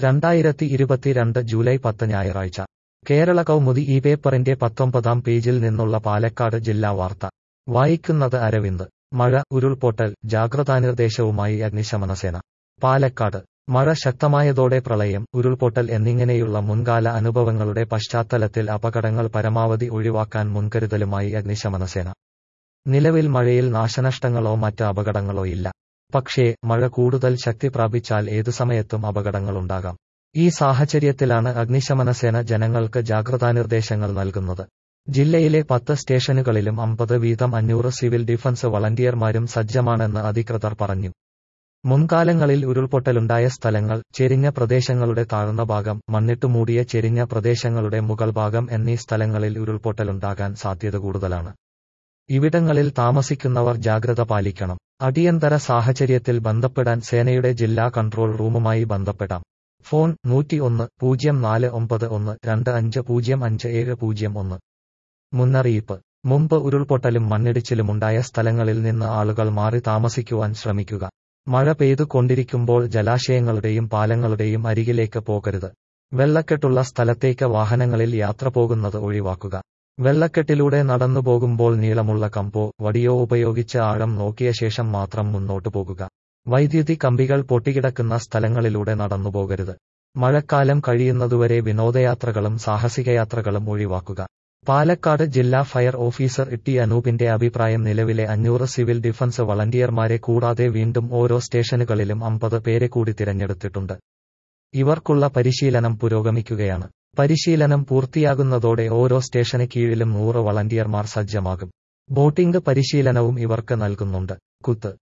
രണ്ടായിരത്തി ഇരുപത്തിരണ്ട് ജൂലൈ പത്ത് ഞായറാഴ്ച കേരള കൗമുദി ഈ പേപ്പറിന്റെ പത്തൊമ്പതാം പേജിൽ നിന്നുള്ള പാലക്കാട് ജില്ലാ വാർത്ത വായിക്കുന്നത് അരവിന്ദ് മഴ ഉരുൾപൊട്ടൽ ജാഗ്രതാനിർദ്ദേശവുമായി അഗ്നിശമനസേന പാലക്കാട് മഴ ശക്തമായതോടെ പ്രളയം ഉരുൾപൊട്ടൽ എന്നിങ്ങനെയുള്ള മുൻകാല അനുഭവങ്ങളുടെ പശ്ചാത്തലത്തിൽ അപകടങ്ങൾ പരമാവധി ഒഴിവാക്കാൻ മുൻകരുതലുമായി അഗ്നിശമനസേന നിലവിൽ മഴയിൽ നാശനഷ്ടങ്ങളോ മറ്റ് അപകടങ്ങളോ ഇല്ല പക്ഷേ മഴ കൂടുതൽ ശക്തി പ്രാപിച്ചാൽ ഏതു സമയത്തും അപകടങ്ങളുണ്ടാകാം ഈ സാഹചര്യത്തിലാണ് അഗ്നിശമനസേന ജനങ്ങൾക്ക് ജാഗ്രതാനിർദ്ദേശങ്ങൾ നൽകുന്നത് ജില്ലയിലെ പത്ത് സ്റ്റേഷനുകളിലും അമ്പത് വീതം അഞ്ഞൂറ് സിവിൽ ഡിഫൻസ് വളണ്ടിയർമാരും സജ്ജമാണെന്ന് അധികൃതർ പറഞ്ഞു മുൻകാലങ്ങളിൽ ഉരുൾപൊട്ടലുണ്ടായ സ്ഥലങ്ങൾ ചെരിഞ്ഞ പ്രദേശങ്ങളുടെ താഴ്ന്ന ഭാഗം മണ്ണിട്ട് മൂടിയ ചെരിഞ്ഞ പ്രദേശങ്ങളുടെ മുകൾ ഭാഗം എന്നീ സ്ഥലങ്ങളിൽ ഉരുൾപൊട്ടലുണ്ടാകാൻ സാധ്യത കൂടുതലാണ് ഇവിടങ്ങളിൽ താമസിക്കുന്നവർ ജാഗ്രത പാലിക്കണം അടിയന്തര സാഹചര്യത്തിൽ ബന്ധപ്പെടാൻ സേനയുടെ ജില്ലാ കൺട്രോൾ റൂമുമായി ബന്ധപ്പെടാം ഫോൺ നൂറ്റി ഒന്ന് പൂജ്യം നാല് ഒമ്പത് ഒന്ന് രണ്ട് അഞ്ച് പൂജ്യം അഞ്ച് ഏഴ് പൂജ്യം ഒന്ന് മുന്നറിയിപ്പ് മുമ്പ് ഉരുൾപൊട്ടലും മണ്ണിടിച്ചിലുമുണ്ടായ സ്ഥലങ്ങളിൽ നിന്ന് ആളുകൾ മാറി താമസിക്കുവാൻ ശ്രമിക്കുക മഴ പെയ്തു കൊണ്ടിരിക്കുമ്പോൾ ജലാശയങ്ങളുടെയും പാലങ്ങളുടെയും അരികിലേക്ക് പോകരുത് വെള്ളക്കെട്ടുള്ള സ്ഥലത്തേക്ക് വാഹനങ്ങളിൽ യാത്ര പോകുന്നത് ഒഴിവാക്കുക വെള്ളക്കെട്ടിലൂടെ നടന്നു പോകുമ്പോൾ നീളമുള്ള കമ്പോ വടിയോ ഉപയോഗിച്ച് ആഴം നോക്കിയ ശേഷം മാത്രം മുന്നോട്ടു പോകുക വൈദ്യുതി കമ്പികൾ പൊട്ടിക്കിടക്കുന്ന സ്ഥലങ്ങളിലൂടെ നടന്നു പോകരുത് മഴക്കാലം കഴിയുന്നതുവരെ വിനോദയാത്രകളും സാഹസികയാത്രകളും ഒഴിവാക്കുക പാലക്കാട് ജില്ലാ ഫയർ ഓഫീസർ ഇട്ടി അനൂപിന്റെ അഭിപ്രായം നിലവിലെ അഞ്ഞൂറ് സിവിൽ ഡിഫൻസ് വളണ്ടിയർമാരെ കൂടാതെ വീണ്ടും ഓരോ സ്റ്റേഷനുകളിലും അമ്പത് പേരെ കൂടി തിരഞ്ഞെടുത്തിട്ടുണ്ട് ഇവർക്കുള്ള പരിശീലനം പുരോഗമിക്കുകയാണ് പരിശീലനം പൂർത്തിയാകുന്നതോടെ ഓരോ സ്റ്റേഷന് കീഴിലും നൂറ് വളണ്ടിയർമാർ സജ്ജമാകും ബോട്ടിംഗ് പരിശീലനവും ഇവർക്ക് നൽകുന്നുണ്ട് കുത്ത്